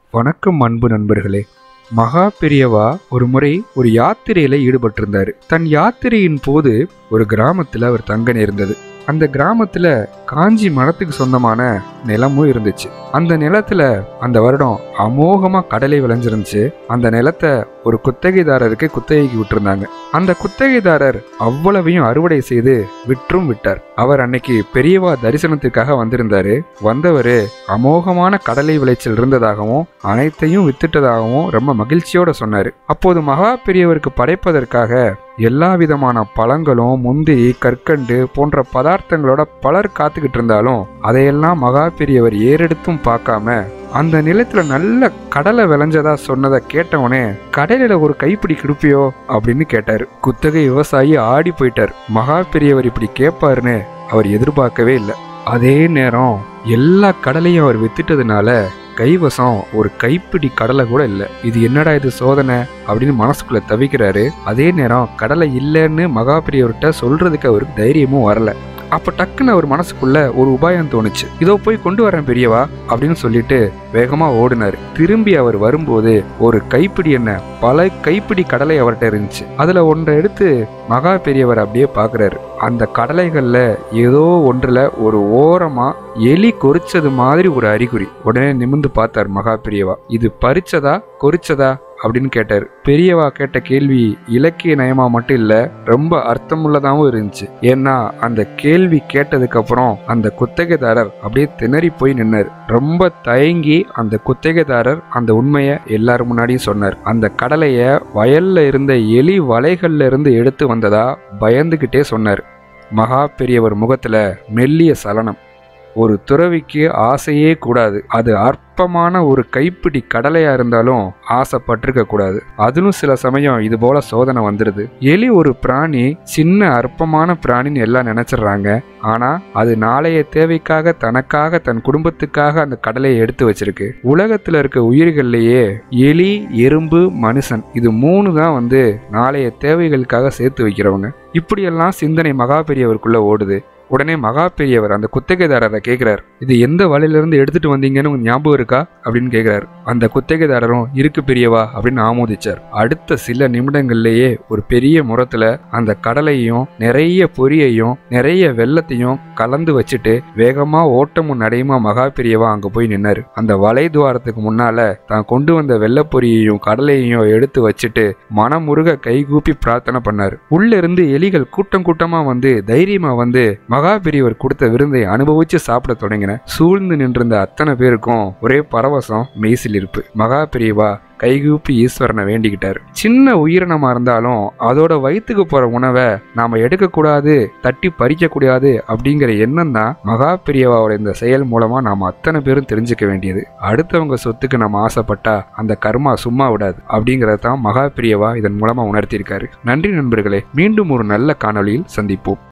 வணக்கம் அன்பு நண்பர்களே மகா பெரியவா ஒரு முறை ஒரு யாத்திரையில ஈடுபட்டிருந்தாரு தன் யாத்திரையின் போது ஒரு கிராமத்துல அவர் தங்க நேர்ந்தது அந்த கிராமத்துல காஞ்சி மரத்துக்கு சொந்தமான நிலமும் இருந்துச்சு அந்த நிலத்துல அந்த வருடம் அமோகமா கடலை விளைஞ்சிருந்துச்சு அந்த நிலத்தை ஒரு குத்தகைதாரருக்கு குத்தகைக்கு விட்டிருந்தாங்க அந்த குத்தகைதாரர் அவ்வளவையும் அறுவடை செய்து விற்றும் விட்டார் அவர் அன்னைக்கு பெரியவா தரிசனத்துக்காக வந்திருந்தாரு வந்தவர் அமோகமான கடலை விளைச்சல் இருந்ததாகவும் அனைத்தையும் வித்துட்டதாகவும் ரொம்ப மகிழ்ச்சியோட சொன்னாரு அப்போது மகா பெரியவருக்கு படைப்பதற்காக எல்லா விதமான பழங்களும் முந்திரி கற்கண்டு போன்ற பதார்த்தங்களோட பலர் காத்துக்கிட்டு இருந்தாலும் அதையெல்லாம் மகா பெரியவர் ஏறெடுத்தும் பார்க்காம அந்த நிலத்துல நல்ல கடலை விளைஞ்சதா சொன்னதை கேட்டவனே கடையில ஒரு கைப்பிடி கொடுப்பியோ அப்படின்னு கேட்டாரு குத்தகை விவசாயி ஆடி போயிட்டார் மகா பெரியவர் இப்படி கேட்பாருன்னு அவர் எதிர்பார்க்கவே இல்லை அதே நேரம் எல்லா கடலையும் அவர் வித்துட்டதுனால கைவசம் ஒரு கைப்பிடி கடலை கூட இல்லை இது என்னடா இது சோதனை அப்படின்னு மனசுக்குள்ள தவிக்கிறாரு அதே நேரம் கடலை இல்லைன்னு மகா பெரியவர்கிட்ட சொல்றதுக்கு அவருக்கு தைரியமும் வரல அப்ப டக்குன்னு அவர் மனசுக்குள்ள ஒரு உபாயம் தோணுச்சு இதோ போய் கொண்டு வரேன் பெரியவா அப்படின்னு சொல்லிட்டு வேகமா ஓடினாரு திரும்பி அவர் வரும்போது ஒரு கைப்பிடி என்ன பல கைப்பிடி கடலை அவர்கிட்ட இருந்துச்சு அதுல ஒன்றை எடுத்து மகா பெரியவர் அப்படியே பாக்குறாரு அந்த கடலைகள்ல ஏதோ ஒன்றுல ஒரு ஓரமா எலி கொறிச்சது மாதிரி ஒரு அறிகுறி உடனே நிமிந்து பார்த்தார் மகா பெரியவா இது பறிச்சதா கொறிச்சதா அப்படின்னு கேட்டார் பெரியவா கேட்ட கேள்வி இலக்கிய நயமா மட்டும் இல்ல ரொம்ப அர்த்தமுள்ளதாகவும் இருந்துச்சு ஏன்னா அந்த கேள்வி கேட்டதுக்கு அப்புறம் அந்த குத்தகைதாரர் அப்படியே திணறி போய் நின்னார் ரொம்ப தயங்கி அந்த குத்தகைதாரர் அந்த உண்மையை எல்லாரும் முன்னாடியும் சொன்னார் அந்த கடலைய வயல்ல இருந்த எலி வலைகள்ல இருந்து எடுத்து வந்ததா பயந்துகிட்டே சொன்னார் மகா பெரியவர் முகத்துல மெல்லிய சலனம் ஒரு துறவிக்கு ஆசையே கூடாது அது அற்பமான ஒரு கைப்பிடி கடலையா இருந்தாலும் ஆசைப்பட்டிருக்க கூடாது அதிலும் சில சமயம் இது போல சோதனை வந்துடுது எலி ஒரு பிராணி சின்ன அற்பமான பிராணின்னு எல்லாம் நினைச்சிடுறாங்க ஆனா அது நாளைய தேவைக்காக தனக்காக தன் குடும்பத்துக்காக அந்த கடலையை எடுத்து வச்சிருக்கு உலகத்துல இருக்க உயிர்கள்லயே எலி எறும்பு மனுஷன் இது மூணு தான் வந்து நாளைய தேவைகளுக்காக சேர்த்து வைக்கிறவங்க இப்படியெல்லாம் சிந்தனை மகா பெரியவருக்குள்ள ஓடுது உடனே மகா பெரியவர் அந்த குத்தகைதாரரை கேட்கிறார் இது எந்த வலையிலிருந்து எடுத்துட்டு வந்தீங்கன்னு உங்களுக்கு ஞாபகம் இருக்கா அப்படின்னு கேட்கிறார் அந்த குத்தகைதாரரும் இருக்கு பெரியவா அப்படின்னு ஆமோதிச்சார் அடுத்த சில நிமிடங்கள்லயே ஒரு பெரிய முறத்துல அந்த கடலையும் நிறைய பொரியையும் நிறைய வெள்ளத்தையும் கலந்து வச்சுட்டு வேகமா ஓட்டமும் நடையுமா மகா பெரியவா அங்க போய் நின்னாரு அந்த வலை துவாரத்துக்கு முன்னால தான் கொண்டு வந்த வெள்ளப்பொரியையும் கடலையையும் எடுத்து வச்சுட்டு மனமுருக கைகூப்பி பிரார்த்தனை பண்ணாரு உள்ள இருந்து எலிகள் கூட்டம் கூட்டமா வந்து தைரியமா வந்து மகா பெரியவர் கொடுத்த விருந்தை அனுபவிச்சு சாப்பிட தொடங்கின சூழ்ந்து நின்றிருந்த அத்தனை பேருக்கும் ஒரே பரவசம் மெய்சில் இருப்பு மகா பெரியவா கைகூப்பி ஈஸ்வரனை வேண்டிக்கிட்டார் சின்ன உயிரினமா இருந்தாலும் அதோட வயிற்றுக்கு போற உணவை நாம எடுக்கக்கூடாது தட்டி பறிக்க கூடாது அப்படிங்கிற எண்ணம் தான் மகா பெரியவாவோட இந்த செயல் மூலமா நாம அத்தனை பேரும் தெரிஞ்சுக்க வேண்டியது அடுத்தவங்க சொத்துக்கு நம்ம ஆசைப்பட்டா அந்த கர்மா சும்மா விடாது அப்படிங்கறத தான் மகா பெரியவா இதன் மூலமா உணர்த்தியிருக்காரு நன்றி நண்பர்களே மீண்டும் ஒரு நல்ல காணொளியில் சந்திப்போம்